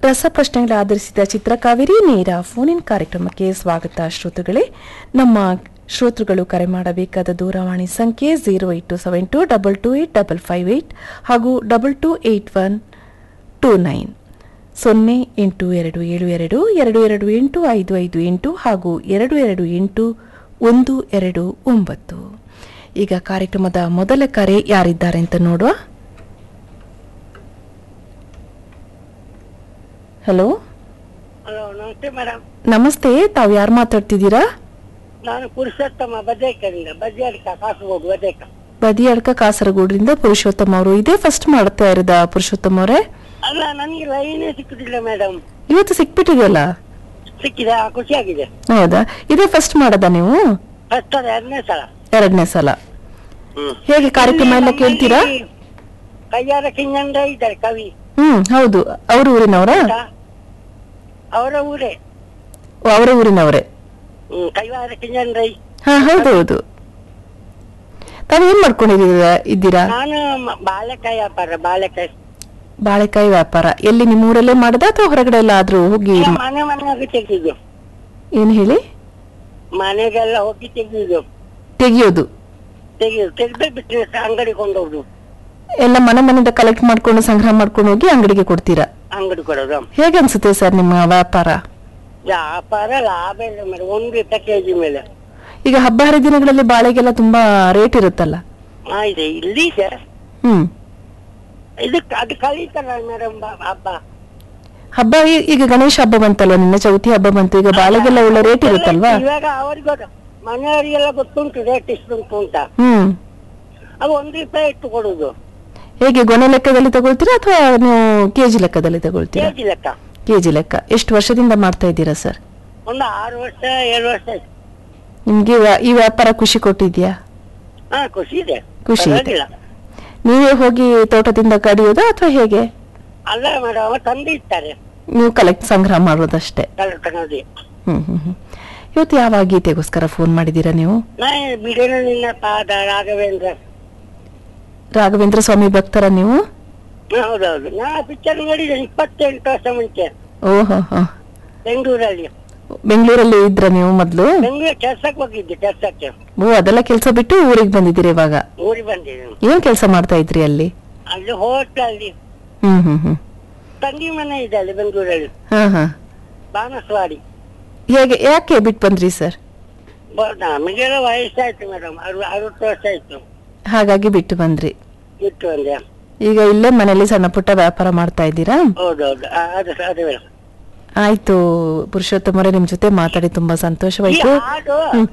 ರಸಪ್ರಶ್ನೆಗಳ ಆಧರಿಸಿದ ಚಿತ್ರಕಾವೇರಿ ನೇರ phone in ಕಾರ್ಯಕ್ರಮಕ್ಕೆ ಸ್ವಾಗತ ಶ್ರೋತೃಗಳೇ ನಮ್ಮ ಶ್ರೋತೃಗಳು ಕರೆ ಮಾಡಬೇಕಾದ ದೂರವಾಣಿ ಸಂಖ್ಯೆ zero eight two seven two double two eight double five eight ಹಾಗೂ double two eight one two nine ಸೊನ್ನೆ ಎಂಟು ಎರಡು ಏಳು ಎರಡು ಎರಡು ಎರಡು ಎಂಟು ಐದು ಐದು ಎಂಟು ಹಾಗೂ ಎರಡು ಎರಡು ಎಂಟು ಒಂದು ಎರಡು ಒಂಬತ್ತು ಈಗ ಕಾರ್ಯಕ್ರಮದ ಮೊದಲ ಕರೆ ಯಾರಿದ್ದಾರೆ ಅಂತ ನೋಡುವ ಹಲೋ ಹಲೋ ನಮಸ್ತೆ ಮೇಡಮ್ ನಮಸ್ತೆ ತಾವು ಯಾರು ಮಾತಾಡ್ತಿದ್ದೀರಾ ನಾನು ಪುರುಷೋತ್ತಮ ಬದೇಕರಿಂದ ಬದಿಯಡ್ಕ ಕಾಸರಗೋಡು ಬದೇಕ ಬದಿಯಡ್ಕ ಕಾಸರಗೋಡ್ರಿಂದ ಪುರುಷೋತ್ತಮ ಅವರು ಇದೇ ಫಸ್ಟ್ ಮಾಡ್ತಾ ಇರೋದ ಪುರುಷೋತ್ತಮ ಅವರೇ ಅಲ್ಲ ನನಗೆ ಲೈನೇ ಸಿಕ್ಕುದಿಲ್ಲ ಮೇಡಮ್ ಇವತ್ತು ಸಿಕ್ಬಿಟ್ಟಿದೆಯಲ್ಲ ಸಿಕ್ಕಿದೆ ಆ, ಖುಷಿಯಾಗಿದೆ ಹೌದಾ ಇದೇ ಫಸ್ಟ್ ಮಾಡದ ನೀವು ಫಸ್ಟ್ ಅದ ಎರಡನೇ ಸಲ ಎರಡನೇ ಸಲ ಹೇಗೆ ಕಾರ್ಯಕ್ರಮ ಎಲ್ಲ ಕೇಳ್ತೀರಾ ನಮ್ಮಲ್ಲಿ ಕೈಯಾರ ಕಿಂಜಂಡ ಇದ್ದಾರೆ ಕವಿ ಹ್ಮ್ ಹೌದು ಅವ್ರ ಊರಿನವರ ಆಯ್ತಾ? ಅವರ ಊರೇ ಅವರ ಊರಿನವರೇ ಹ್ಮ್ ಕೈವಾರ ಕಿಂಜಂಡ್ರೈ ಹಾ ಹೌದು ಹೌದು ತಾವು ಏನ್ ಮಾಡ್ಕೊಂಡಿದ್ದೀರಾ ಇದ್ದೀರಾ ನಾನು ಮ- ಬಾಳೆಕಾಯಿ ವ್ಯಾಪಾರ ಬಾಳೆಕಾಯಿ ಬಾಳೆಕಾಯಿ ವ್ಯಾಪಾರ ಎಲ್ಲಿ ನಿಮ್ಮ ಊರಲ್ಲೇ ಮಾಡದ ಅಥವಾ ಹೊರಗಡೆ ಎಲ್ಲಾದ್ರೂ ಹೋಗಿ ಮ- ಮನೆ ಮನೆಯಾಗಿ ತೆಗೆದು ಏನ್ ಹೇಳಿ ಮನೆಗೆಲ್ಲ ಹೋಗಿ ತೆಗೆಯುದು ತೆಗಿಯೋದು ತೆಗೆಯುದು ತೆಗೆದು ಬಿಟ್ಟರೆ ಅಂಗಡಿ ಕೊಂಡೋಗುದು ಎಲ್ಲ ಮನೆ ಮನೆಯಿಂದ ಕಲೆಕ್ಟ್ ಮಾಡ್ಕೊಂಡು ಸಂಗ್ರಹ ಮಾಡ್ಕೊಂಡು ಹೋಗಿ ಅಂಗಡಿಗೆ ಕೊಡ್ತೀರಾ ಅಂಗಡಿ ಕೊಡೋದು ಹೇಗೆ ಅನ್ಸುತ್ತೆ ಸರ್ ನಿಮ್ಮ ವ್ಯಾಪಾರ ವ್ಯಾಪಾರ ಲಾಭ ಇಲ್ಲ ಮೇಡಮ್ ಒಂದು ರೂಪಾಯಿ ಕೆಜಿ ಮೇಲೆ ಈಗ ಹಬ್ಬ ಹರಿದಿನಗಳಲ್ಲಿ ಬಾಳೆಗೆಲ್ಲ ತುಂಬಾ ರೇಟ್ ಇರುತ್ತಲ್ಲ ಹಾ ಇದೆ ಇಲ್ಲಿ ಇದೆ ಹ್ಮ್ ಇದಕ್ಕೆ ಅದು ಕಳೀತಲ್ಲ ಮೇಡಮ್ ಹಬ್ಬ ಹಬ್ಬ ಈ- ಈಗ ಗಣೇಶ ಹಬ್ಬ ಬಂತಲ್ವಾ ನಿನ್ನ ಚೌತಿ ಹಬ್ಬ ಬಂತು ಈಗ ಬಾಳೆಗೆಲ್ಲ ಒಳ್ಳೆ ರೇಟ್ ಇರುತ್ತಲ್ವಾ ಇವಾಗ ಅವ್ರಿಗೆ ಮನೆಯವರಿಗೆಲ್ಲ ಗೊತ್ತುಂಟು ರೇಟ್ ಇಷ್ಟುಂಟು ಅಂತ ಹ್ಮ್ ಅದು ಒಂದು ರೂಪಾಯಿ ಇಟ್ಟು ಕೊಡುದು ಹೇಗೆ ಗೊನೆ ಲೆಕ್ಕದಲ್ಲಿ ತಗೊಳ್ತೀರಾ ಅಥವಾ ನೀವು ಕೆಜಿ ಲೆಕ್ಕದಲ್ಲಿ ತಗೊಳ್ತೀರಾ ಕೆಜಿ ಲೆಕ್ಕ ಕೆಜಿ ಲೆಕ್ಕ ಎಷ್ಟು ವರ್ಷದಿಂದ ಮಾಡ್ತಾ ಇದ್ದೀರಾ ಸರ್ ಒಂದು ಆರು ವರ್ಷ ಏಳು ವರ್ಷ ಆಯ್ತು ನಿಮ್ಗೆ ವ್ಯಾ- ಈ ವ್ಯಾಪಾರ ಖುಷಿ ಕೊಟ್ಟಿದ್ಯಾ ಹಾ ಖುಷಿ ಇದೆ ಖುಷಿ ಇದೆ. ಪರವಾಗಿಲ್ಲ. ನೀವೇ ಹೋಗಿ ತೋಟದಿಂದ ಕಡಿಯೋದಾ ಅಥವಾ ಹೇಗೆ ಅಲ್ಲ ಮೇಡಮ್ ಅವ ತಂದು ಇರ್ತಾರೆ ನೀವು ಕಲೆಕ್ಟ್ ಸಂಗ್ರಹ ಮಾಡೋದಷ್ಟೇ ಕನ್ನಡಿ ಹ್ಮ್ ಹ್ಮ್ ಹ್ಮ್ ಇವತ್ತು ಯಾವ ಗೀತೆಗೋಸ್ಕರ ಫೋನ್ ಮಾಡಿದ್ದೀರಾ ನೀವು ನಾ ಬಿಡಿನ ನಿನ್ನ ಪಾದ ರಾಘವೇಂದ್ರ ರಾಘವೇಂದ್ರ ಸ್ವಾಮಿ ಭಕ್ತರ ನೀವು ಹಾ, ಹೌದೌದು ನಾ ಪಿಕ್ಚರ್ ನೋಡಿದ್ದೇನೆ ಇಪ್ಪತ್ತೆಂಟು ವರ್ಷ ಮುಂಚೆ ಓಹೋ ಹೋ ಬೆಂಗಳೂರಲ್ಲಿ ಬೆಂಗಳೂರಲ್ಲಿ ಇದ್ರ ನೀವು ಮೊದ್ಲು ಬೆಂಗಳೂರು ಕೆಲ್ಸಕ್ಕೆ ಹೋಗಿದ್ದೆ ಕೆಲ್ಸಕ್ಕೆ ಓ ಅದೆಲ್ಲ ಕೆಲಸ ಬಿಟ್ಟು ಊರಿಗೆ ಬಂದಿದ್ದೀರಿ ಇವಾಗ ಊರಿಗೆ ಬಂದಿದ್ದೀನಿ ಏನ್ ಕೆಲಸ ಮಾಡ್ತಾ ಇದ್ರಿ ಅಲ್ಲಿ ಅಲ್ಲಿ ಹೋಟ್ಲಲ್ಲಿ ಹ್ಮ್ ಹ್ಮ್ ಹ್ಮ್ ತಂಗಿ ಮನೆ ಇದೆ ಅಲ್ಲಿ ಬೆಂಗಳೂರಲ್ಲಿ ಹಾ ಹಾ ಬಾನಸವಾಡಿ ಹೇಗೆ ಯಾಕೆ ಬಿಟ್ಟು ಬಂದ್ರಿ ಸರ್ ಬ- ನಮಗೆಲ್ಲ ವಯಸ್ಸಾಯ್ತು ಮೇಡಮ್ ಅರು ಅರವತ್ತು ವರ್ಷ ಆಯ್ತು ಹಾಗಾಗಿ ಬಿಟ್ಟು ಬಂದ್ರಿ ಇಟ್ಟು ಒಂದೇ ಈಗ ಇಲ್ಲೇ ಮನೇಲಿ ಸಣ್ಣ ಪುಟ್ಟ ವ್ಯಾಪಾರ ಮಾಡ್ತಾ ಇದ್ದೀರಾ ಹೌದೌದು ಆ, ಅದು ಅದೇ ಮೇಡಮ್ ಆಯ್ತು ಪುರುಷೋತ್ತಮರೇ ನಿಮ್ ಜೊತೆ ಮಾತಾಡಿ ತುಂಬಾ ಈ ಸಂತೋಷವಾಯ್ತು ಹಾಡು ಹ್ಮ್